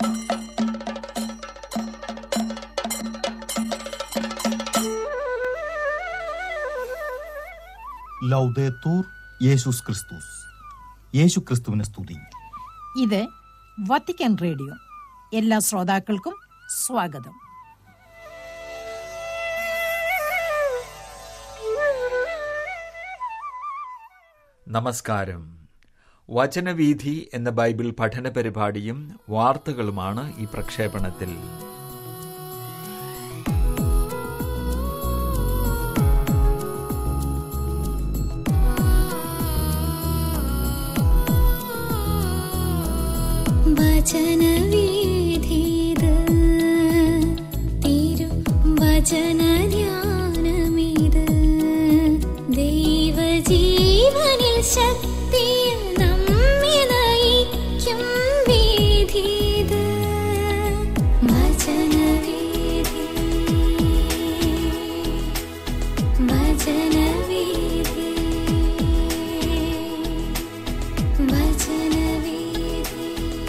ലൗദേത്തൂർ യേശുസ് ക്രിസ്തുസ് യേശു ക്രിസ്തുവിനെ സ്തുതി ഇത് വത്തിക്കാൻ റേഡിയോ എല്ലാ ശ്രോതാക്കൾക്കും സ്വാഗതം നമസ്കാരം വചനവീഥി എന്ന ബൈബിൾ പഠന പരിപാടിയും വാർത്തകളുമാണ് ഈ പ്രക്ഷേപണത്തിൽ വചനവീഥിത് തിരു വചനധ്യാനമിത് ദൈവജീവനിൽ ശക്തിയിൽ നമ്മെ നയിക്കും വീഥിത് വചനവീഥി വചനവീഥി വചനവീഥി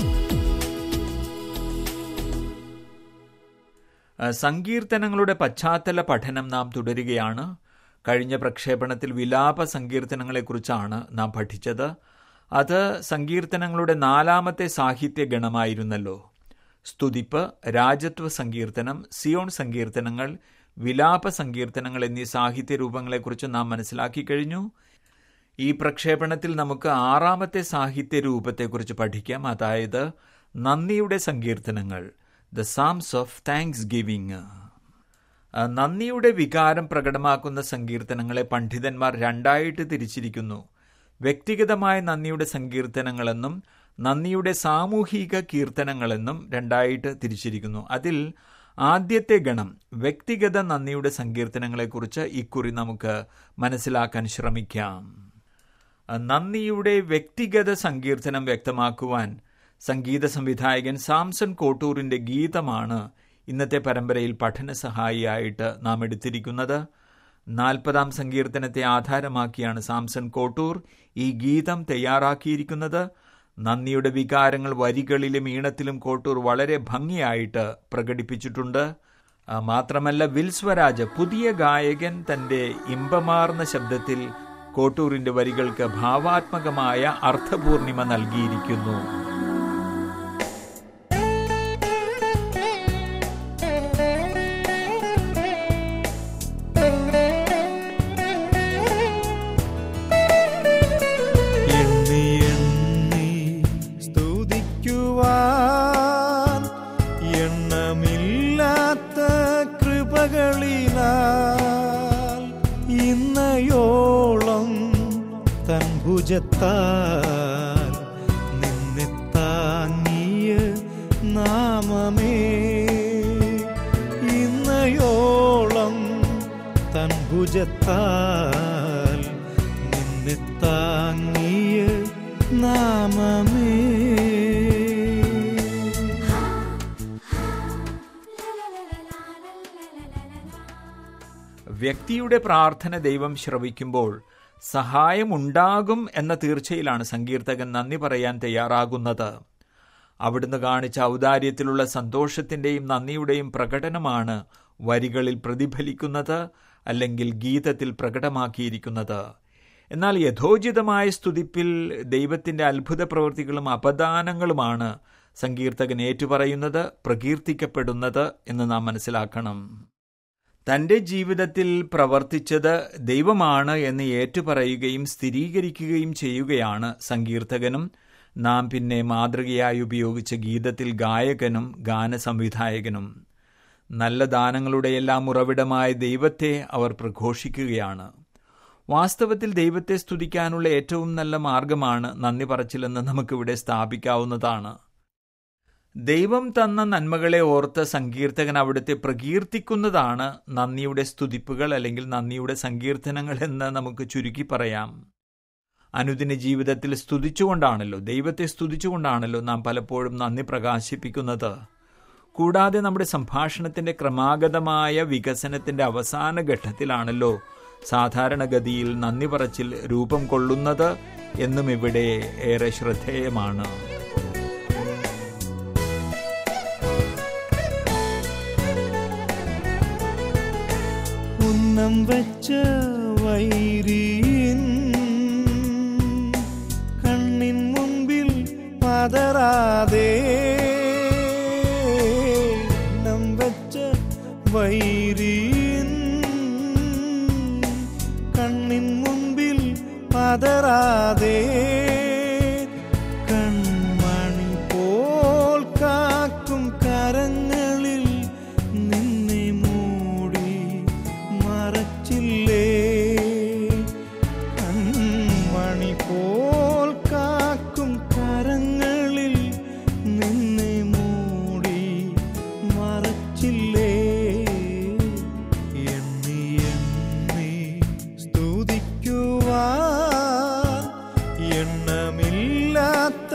അഹ് സങ്കീർത്തനങ്ങളുടെ പശ്ചാത്തല പഠനം നാം തുടരുകയാണ് കഴിഞ്ഞ പ്രക്ഷേപണത്തിൽ വിലാപ സങ്കീർത്തനങ്ങളെക്കുറിച്ചാണ് നാം പഠിച്ചത് അത് സങ്കീർത്തനങ്ങളുടെ നാലാമത്തെ സാഹിത്യ ഗണമായിരുന്നല്ലോ സ്തുതിപ്പ് രാജത്വ സങ്കീർത്തനം സിയോൺ സങ്കീർത്തനങ്ങൾ വിലാപ സങ്കീർത്തനങ്ങൾ എന്നീ സാഹിത്യ രൂപങ്ങളെക്കുറിച്ച് നാം മനസ്സിലാക്കി കഴിഞ്ഞു ഈ പ്രക്ഷേപണത്തിൽ നമുക്ക് ആറാമത്തെ സാഹിത്യ രൂപത്തെക്കുറിച്ച് പഠിക്കാം അതായത് നന്ദിയുടെ സങ്കീർത്തനങ്ങൾ the Psalms of thanksgiving നന്ദിയുടെ വികാരം പ്രകടമാക്കുന്ന സങ്കീർത്തനങ്ങളെ പണ്ഡിതന്മാർ രണ്ടായിട്ട് തിരിച്ചിരിക്കുന്നു വ്യക്തിഗതമായ നന്ദിയുടെ സങ്കീർത്തനങ്ങളെന്നും നന്ദിയുടെ സാമൂഹിക കീർത്തനങ്ങളെന്നും രണ്ടായിട്ട് തിരിച്ചിരിക്കുന്നു അതിൽ ആദ്യത്തെ ഗണം വ്യക്തിഗത നന്ദിയുടെ സങ്കീർത്തനങ്ങളെക്കുറിച്ച് ഇക്കുറി നമുക്ക് മനസ്സിലാക്കാൻ ശ്രമിക്കാം നന്ദിയുടെ വ്യക്തിഗത സങ്കീർത്തനം വ്യക്തമാക്കുവാൻ സംഗീത സംവിധായകൻ സാംസൺ കോട്ടൂറിന്റെ ഗീതമാണ് ഇന്നത്തെ പരമ്പരയിൽ പഠന സഹായിയായിട്ട് നാം എടുത്തിരിക്കുന്നത് നാൽപ്പതാം സങ്കീർത്തനത്തെ ആധാരമാക്കിയാണ് സാംസൺ കോട്ടൂർ ഈ ഗീതം തയ്യാറാക്കിയിരിക്കുന്നത് നന്ദിയുടെ വികാരങ്ങൾ വരികളിലും ഈണത്തിലും കോട്ടൂർ വളരെ ഭംഗിയായിട്ട് പ്രകടിപ്പിച്ചിട്ടുണ്ട് ആ, മാത്രമല്ല വിൽസ്വരാജ് പുതിയ ഗായകൻ തന്റെ ഇമ്പമാർന്ന ശബ്ദത്തിൽ കോട്ടൂറിന്റെ വരികൾക്ക് ഭാവാത്മകമായ അർത്ഥപൂർണിമ നൽകിയിരിക്കുന്നു എണ്ണി എണ്ണി സ്തുതിക്കുവാൻ എണ്ണമില്ലാത്ത കൃപകളിനാൽ ഇന്നയോളം തൻ ഭുജത്താൽ നിന്നെ താങ്ങിയ നാമമേ ഇന്നയോളം തൻ ഭുജത്താൽ നിന്നെ താങ്ങിയ നാമമേ വ്യക്തിയുടെ പ്രാർത്ഥന ദൈവം ശ്രവിക്കുമ്പോൾ സഹായമുണ്ടാകും എന്ന തീർച്ചയിലാണ് സങ്കീർത്തകൻ നന്ദി പറയാൻ തയ്യാറാകുന്നത് അവിടുന്ന് കാണിച്ച ഔദാര്യത്തിലുള്ള സന്തോഷത്തിന്റെയും നന്ദിയുടെയും പ്രകടനമാണ് വരികളിൽ പ്രതിഫലിക്കുന്നത് അല്ലെങ്കിൽ ഗീതത്തിൽ പ്രകടമാക്കിയിരിക്കുന്നത് എന്നാൽ യഥോചിതമായ സ്തുതിപ്പിൽ ദൈവത്തിന്റെ അത്ഭുത പ്രവൃത്തികളും അപദാനങ്ങളുമാണ് സങ്കീർത്തകൻ ഏറ്റുപറയുന്നത് പ്രകീർത്തിക്കപ്പെടുന്നത് എന്ന് നാം മനസ്സിലാക്കണം തന്റെ ജീവിതത്തിൽ പ്രവർത്തിച്ചത് ദൈവമാണ് എന്ന് ഏറ്റുപറയുകയും സ്ഥിരീകരിക്കുകയും ചെയ്യുകയാണ് സങ്കീർത്തകനും നാം പിന്നെ മാതൃകയായി ഉപയോഗിച്ച ഗീതത്തിൽ ഗായകനും ഗാനസംവിധായകനും നല്ല ദാനങ്ങളുടെയെല്ലാം ഉറവിടമായ ദൈവത്തെ അവർ പ്രഘോഷിക്കുകയാണ് വാസ്തവത്തിൽ ദൈവത്തെ സ്തുതിക്കാനുള്ള ഏറ്റവും നല്ല മാർഗമാണ് നന്ദി പറച്ചിലെന്ന് നമുക്കിവിടെ സ്ഥാപിക്കാവുന്നതാണ് ദൈവം തന്ന നന്മകളെ ഓർത്ത് സങ്കീർത്തകൻ അവിടുത്തെ പ്രകീർത്തിക്കുന്നതാണ് നന്ദിയുടെ സ്തുതിപ്പുകൾ അല്ലെങ്കിൽ നന്ദിയുടെ സങ്കീർത്തനങ്ങൾ എന്ന് നമുക്ക് ചുരുക്കി പറയാം അനുദിന ജീവിതത്തിൽ സ്തുതിച്ചുകൊണ്ടാണല്ലോ ദൈവത്തെ സ്തുതിച്ചുകൊണ്ടാണല്ലോ നാം പലപ്പോഴും നന്ദി പ്രകാശിപ്പിക്കുന്നത് കൂടാതെ നമ്മുടെ സംഭാഷണത്തിന്റെ ക്രമാഗതമായ വികസനത്തിന്റെ അവസാന ഘട്ടത്തിലാണല്ലോ സാധാരണഗതിയിൽ നന്ദി പറച്ചിൽ രൂപം കൊള്ളുന്നത് എന്നും ഇവിടെ ഏറെ ശ്രദ്ധേയമാണ് നം വെച്ച വൈരിയിൻ കണ്ണിൻ മുൻപിൽ പതറാതെ നം വെച്ച വൈരിയിൻ കണ്ണിൻ മുൻപിൽ പതറാതെ കൺമണി പോൽ കാക്കും കരങ്ങളിൽ നിന്നെ മൂടി മറച്ചില്ലേ കൺമണി പോൽ കാക്കും കരങ്ങളിൽ നിന്നെ മൂടി മറച്ചില്ലേ എണ്ണി എണ്ണി സ്തുതിക്കുവാൻ എണ്ണമില്ലാത്ത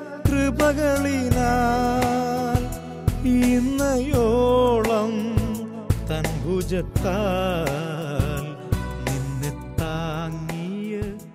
കൃപകളിനാൽ ഇന്നയോളം തൻ ഭുജത്താൽ നിന്നെ താങ്ങിയ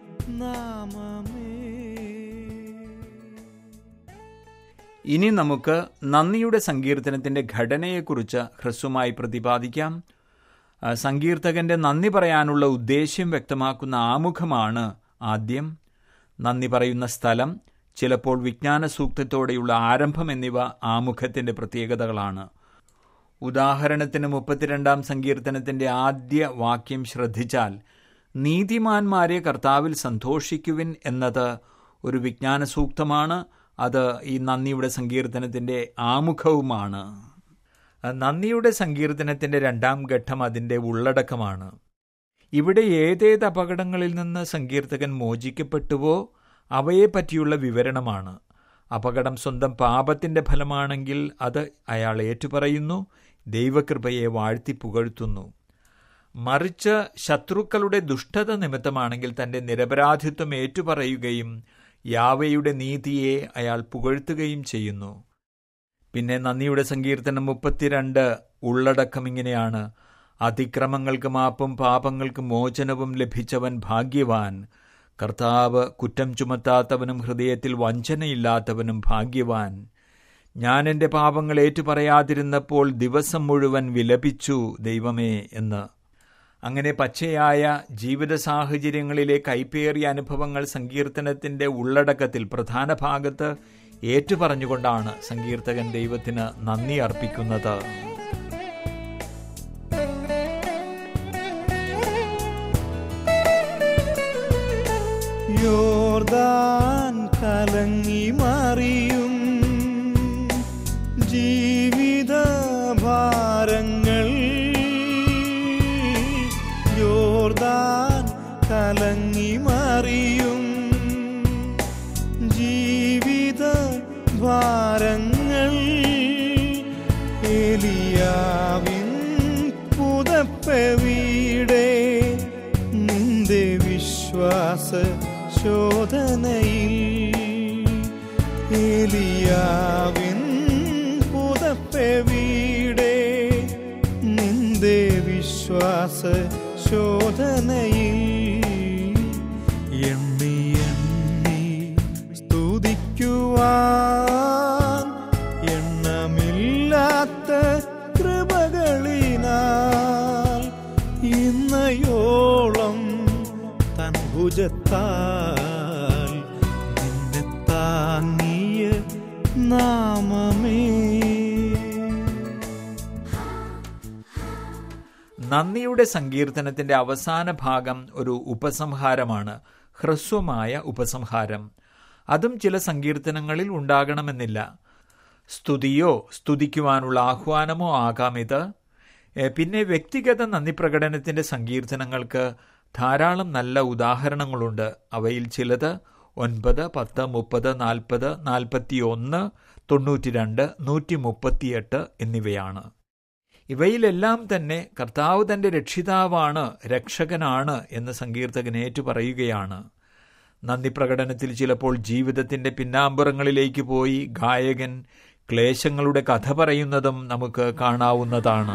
നാമമേ ഇനി നമുക്ക് നന്ദിയുടെ സങ്കീർത്തനത്തിന്റെ ഘടനയെക്കുറിച്ച് ഹ്രസ്വമായി പ്രതിപാദിക്കാം ആ, സങ്കീർത്തകന്റെ നന്ദി പറയാനുള്ള ഉദ്ദേശ്യം വ്യക്തമാക്കുന്ന ആമുഖമാണ് ആദ്യം നന്ദി പറയുന്ന സ്ഥലം ചിലപ്പോൾ വിജ്ഞാന സൂക്തത്തോടെയുള്ള ആരംഭം എന്നിവ ആമുഖത്തിന്റെ പ്രത്യേകതകളാണ് ഉദാഹരണത്തിന് മുപ്പത്തിരണ്ടാം സങ്കീർത്തനത്തിന്റെ ആദ്യ വാക്യം ശ്രദ്ധിച്ചാൽ നീതിമാന്മാരെ കർത്താവിൽ സന്തോഷിക്കുവിൻ എന്നത് ഒരു വിജ്ഞാന സൂക്തമാണ് അത് ഈ നന്ദിയുടെ സങ്കീർത്തനത്തിന്റെ ആമുഖവുമാണ് നന്ദിയുടെ സങ്കീർത്തനത്തിന്റെ രണ്ടാം ഘട്ടം അതിന്റെ ഉള്ളടക്കമാണ് ഇവിടെ ഏതേത് അപകടങ്ങളിൽ നിന്ന് സങ്കീർത്തകൻ മോചിക്കപ്പെട്ടുവോ അവയെ പറ്റിയുള്ള വിവരണമാണ് അപകടം സ്വന്തം പാപത്തിന്റെ ഫലമാണെങ്കിൽ അത് അയാൾ ഏറ്റുപറയുന്നു ദൈവകൃപയെ വാഴ്ത്തി പുകഴ്ത്തുന്നു മറിച്ച് ശത്രുക്കളുടെ ദുഷ്ടത നിമിത്തമാണെങ്കിൽ തന്റെ നിരപരാധിത്വം ഏറ്റുപറയുകയും യാവയുടെ നീതിയെ അയാൾ പുകഴ്ത്തുകയും ചെയ്യുന്നു പിന്നെ നന്ദിയുടെ സങ്കീർത്തനം മുപ്പത്തിരണ്ട് ഉള്ളടക്കം ഇങ്ങനെയാണ് അതിക്രമങ്ങൾക്ക് മാപ്പും പാപങ്ങൾക്ക് മോചനവും ലഭിച്ചവൻ ഭാഗ്യവാൻ കർത്താവ് കുറ്റം ചുമത്താത്തവനും ഹൃദയത്തിൽ വഞ്ചനയില്ലാത്തവനും ഭാഗ്യവാൻ ഞാൻ എൻ്റെ പാപങ്ങൾ ഏറ്റുപറയാതിരുന്നപ്പോൾ ദിവസം മുഴുവൻ വിലപിച്ചു ദൈവമേ എന്ന് അങ്ങനെ പച്ചയായ ജീവിത സാഹചര്യങ്ങളിലെ കൈപ്പേറിയ അനുഭവങ്ങൾ സങ്കീർത്തനത്തിന്റെ ഉള്ളടക്കത്തിൽ പ്രധാന ഭാഗത്ത് ഏറ്റുപറഞ്ഞുകൊണ്ടാണ് സങ്കീർത്തകൻ ദൈവത്തിന് നന്ദി അർപ്പിക്കുന്നത് യോർദാൻ കലങ്ങി മറിയും ജീവിത ഭാരങ്ങൾ യോർദാൻ കലങ്ങി മറിയും ജീവിത ഭാരങ്ങൾ ഏലിയാവിൻ പുതപ്പെവിടെ നിന്റെ വിശ്വാസ ശോധനയിൽ ഏലിയാവിൻ പുതപ്പെവിടെ നിന്റെ വിശ്വാസ ശോധനയിൽ എണ്ണി എണ്ണി സ്തുതിക്കുവാൻ എണ്ണമില്ലാത്ത കൃപകളിനാൽ ഇന്നയോളം തൻ ഭുജത്താൽ നിന്നെ താങ്ങിയ നാമമേ നന്ദിയുടെ സങ്കീർത്തനത്തിന്റെ അവസാന ഭാഗം ഒരു ഉപസംഹാരമാണ് ഹ്രസ്വമായ ഉപസംഹാരം അതും ചില സങ്കീർത്തനങ്ങളിൽ ഉണ്ടാകണമെന്നില്ല സ്തുതിയോ സ്തുതിക്കുവാനുള്ള ആഹ്വാനമോ ആകാം ഇത് എ, പിന്നെ വ്യക്തിഗത നന്ദി പ്രകടനത്തിന്റെ സങ്കീർത്തനങ്ങൾക്ക് ധാരാളം നല്ല ഉദാഹരണങ്ങളുണ്ട് അവയിൽ ചിലത് ഒൻപത് പത്ത് മുപ്പത് നാൽപ്പത് നാൽപ്പത്തി ഒന്ന് തൊണ്ണൂറ്റി രണ്ട് നൂറ്റി മുപ്പത്തിയെട്ട് എന്നിവയാണ് ഇവയിലെല്ലാം തന്നെ കർത്താവ് തന്റെ രക്ഷിതാവാണ് രക്ഷകനാണ് എന്ന് സങ്കീർത്തകൻ ഏറ്റു പറയുകയാണ് നന്ദി പ്രകടനത്തിൽ ചിലപ്പോൾ ജീവിതത്തിന്റെ പിന്നാമ്പുറങ്ങളിലേക്ക് പോയി ഗായകൻ ക്ലേശങ്ങളുടെ കഥ പറയുന്നതും നമുക്ക് കാണാവുന്നതാണ്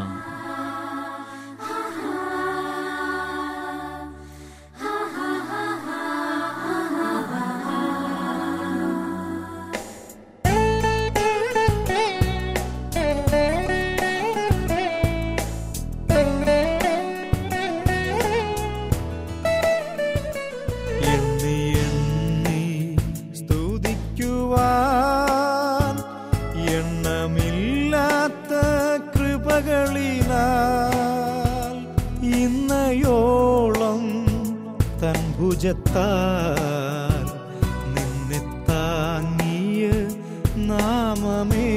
ഭുജത്താൽ നിന്നെ താങ്ങിയ നാമമേ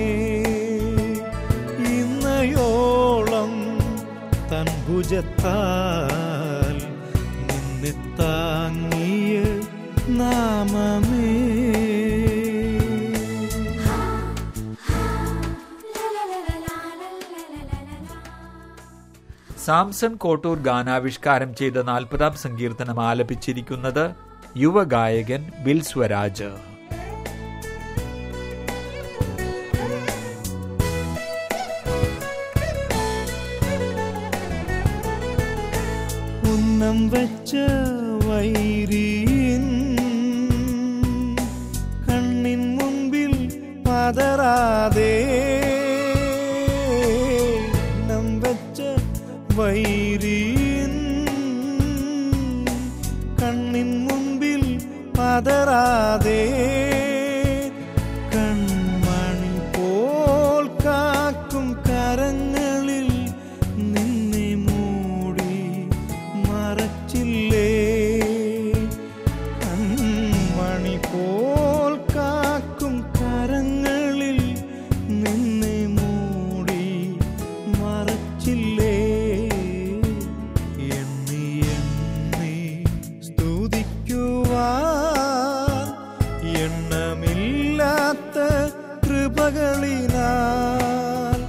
ഇന്നയോളം തൻ ഭുജത്താൽ നിന്നെ താങ്ങിയ നാമമേ സാംസൺ കോട്ടൂർ ഗാനാവിഷ്കാരം ചെയ്ത നാൽപ്പതാം സങ്കീർത്തനം ആലപിച്ചിരിക്കുന്നത് യുവഗായകൻ ബിൽ സ്വരാജ് ഉന്നം വച്ച വൈരിയിൻ കണ്ണിൻ മുമ്പിൽ പതറാതെ ഉന്നം വച്ച വൈരിയിൻ കണ്ണിൻ മുമ്പിൽ പതറാതെ കൺമണി പോൽ കാക്കും കരങ്ങളിൽ നിന്നെ മൂടി മറച്ചില്ലേ കൺമണി പോൽ കാക്കും കരങ്ങളിൽ നിന്നെ മൂടി മറച്ചില്ലേ എണ്ണി എണ്ണി സ്തുതിക്കുവാൻ എണ്ണമില്ലാത്ത കൃപകളിനാൽ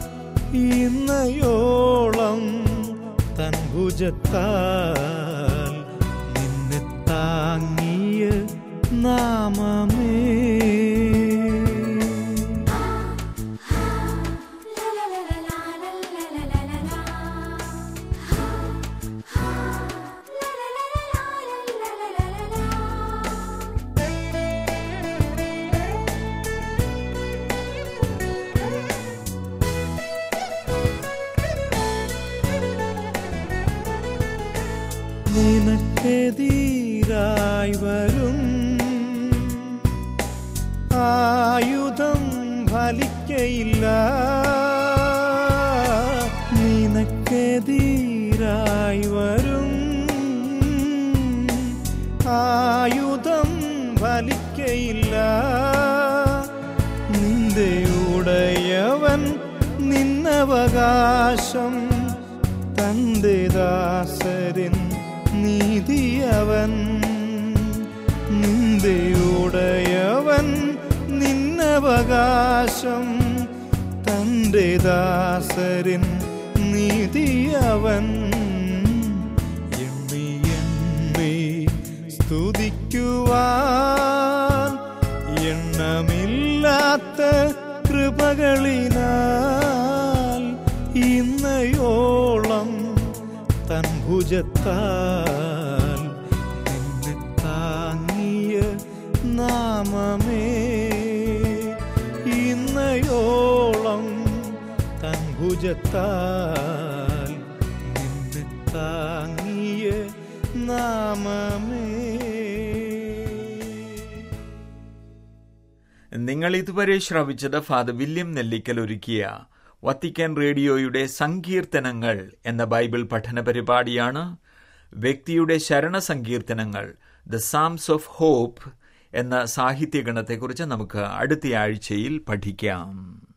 ഇന്നയോളം തൻ ഭുജത്താൽ നിന്നെ താങ്ങിയ നാമമേ നിനക്കെതിരായി വരും ആയുധം ഫലിക്കയില്ല നിനക്കെതിരായി വരും ആയുധം ഫലിക്കയില്ല നിന്റെ ഉടയവൻ നിന്നവകാശം തന്റെ ദാസരിൻ നീതിയവൻ നിന്റെ ഉടയവൻ നിന്നവകാശം തന്റെ ദാസരിൻ നീതിയവൻ എണ്ണി എണ്ണി സ്തുതിക്കുവാൻ എണ്ണമില്ലാത്ത കൃപകളിനാൽ ഇന്നയോളം തൻ ഭുജത്താൽ നിന്നെ താങ്ങിയ നാമമേ ഇന്നയോളം തൻ ഭുജത്താൽ നിന്നെ താങ്ങിയ നാമമേ നിങ്ങൾ ഇതുവരെ ശ്രവിച്ചത് ഫാദർ വില്യം നെല്ലിക്കൽ ഒരുക്കിയ വത്തിക്കാൻ റേഡിയോയുടെ സങ്കീർത്തനങ്ങൾ എന്ന ബൈബിൾ പഠന പരിപാടിയാണ് വ്യക്തിയുടെ ശരണ സങ്കീർത്തനങ്ങൾ ദ സാംസ് ഓഫ് ഹോപ്പ് എന്ന സാഹിത്യഗണത്തെക്കുറിച്ച് നമുക്ക് അടുത്ത ആഴ്ചയിൽ പഠിക്കാം